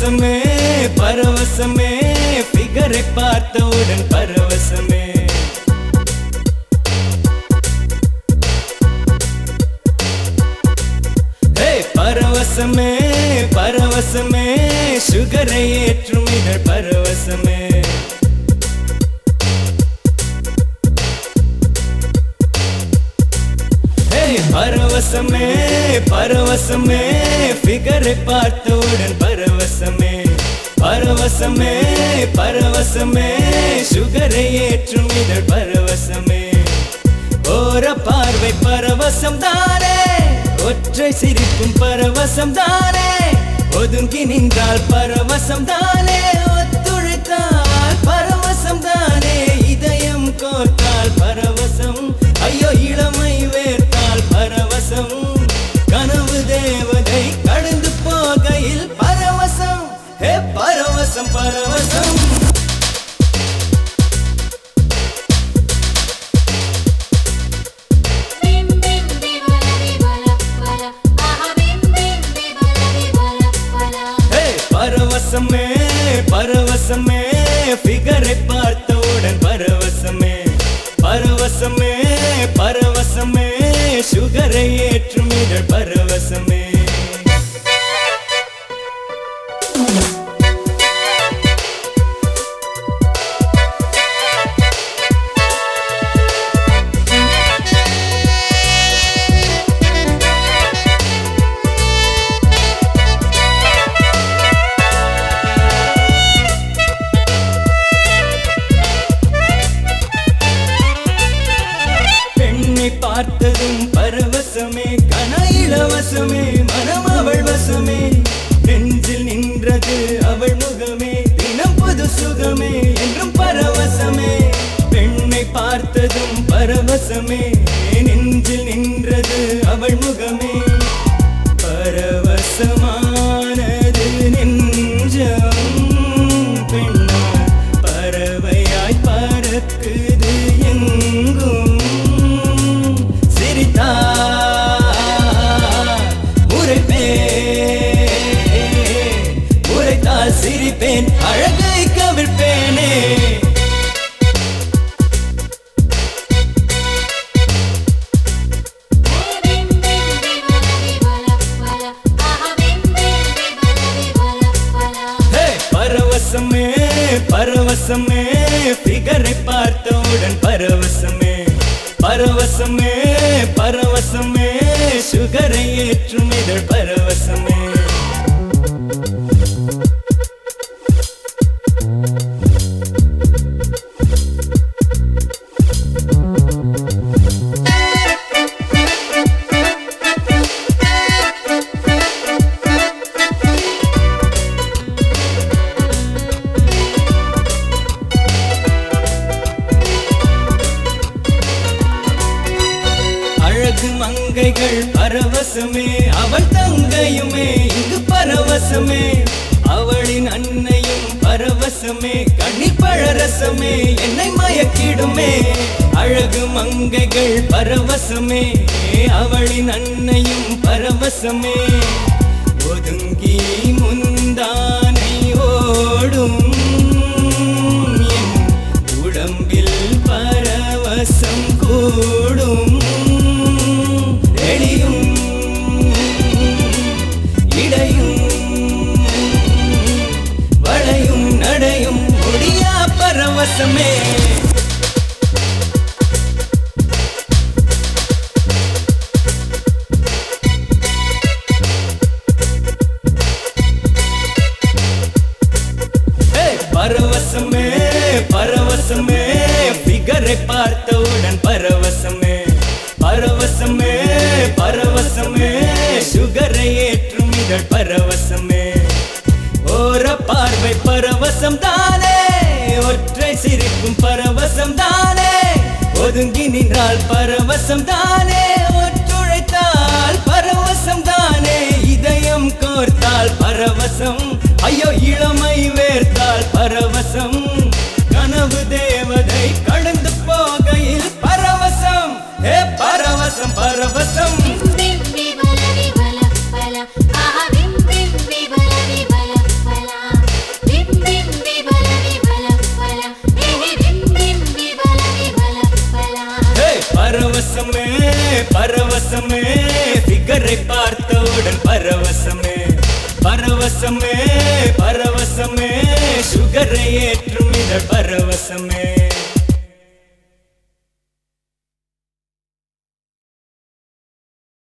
பரவசமே பரவசமே பிகரை பார்த்தவுடன் பரவசமே ஹே, பரவசமே பரவசமே சுகரை ஏற்றும் இதழ் பரவசமே ஹே, பரவசமே பரவசமே பிகரை பார்த்தவுடன் பரவசமே பரவசமே பரவசமே சுகரை ஏற்றும் இதழ் பரவசமே ஓர பார்வை பரவசம் தானே ஒற்றை சிரிப்பும் பரவசம் தானே ஒதுங்கி நின்றால் பரவசம் தானே ஒத்துழைத்தால் பரவசம் தானே இதயம் கோர்த்தால் பரவசம் ஐயோ இளமை வேர்த்தால் பரவசம் கனவு தேவதை கடந்து போகையில் பரவசம் ஹே பரவசம் பரவசம் Bim bim bibala bibala bala aha bim bim bibala bibala bala ஹே, பரவசமே பரவசமே பிகரை பார்த்தவுடன் பரவசமே பரவசமே பரவசமே சுகரை ஏற்றும் இதழ் பரவசமே பெண்ணை பார்த்ததும் பரவசமே கன இளவசமே மனம் அவள் வசமே நெஞ்சில் நின்றது அவள் முகமே தினம் புது சுகமே என்றும் பரவசமே பெண்ணை பார்த்ததும் பரவசமே நெஞ்சில் நின்றது அவள் முகமே பரவசமானது நெஞ்சம் பெண்ணால் பறவையாய் பறக்குது எங்கும் சிரித்தார் முறைப்பேன் முறைத்தால் சிரிப்பேன் அழகை கவிழ்ப்பேனே bim bim bibala bibala bala aha bim bim bibala bibala bala ஹே, பரவசமே பரவசமே பிகரை பார்த்தவுடன் பரவசமே பரவசமே பரவசமே சுகரை ஏற்றும் இதழ் பரவசமே அழகு மங்கைகள் பரவசமே அவள் தங்கையுமே இங்கு பரவசமே அவளின் அன்னையும் பரவசமே கண்ணீர் பழரசமே என்னை மயக்கிடுமே அழகு மங்கைகள் பரவசமே அவளின் அன்னையும் பரவசமே ஒதுங்கி முந்தானை ஓடும் என் உடம்பில் பரவசம் கூடும் எளியும் இடையும் வளையும் நடையும் முடியா பரவசமே ஹே, பரவசமே பரவசமே பிகரை பார்த்தவுடன் பரவசமே பரவசமே பரவசமே சுகரை ஏற்றும் இதழ் பரவசமே ஓர பார்வை பரவசம் தானே ஒற்றை சிரிப்பும் பரவசம் தானே ஒதுங்கி நின்றால் பரவசம் தானே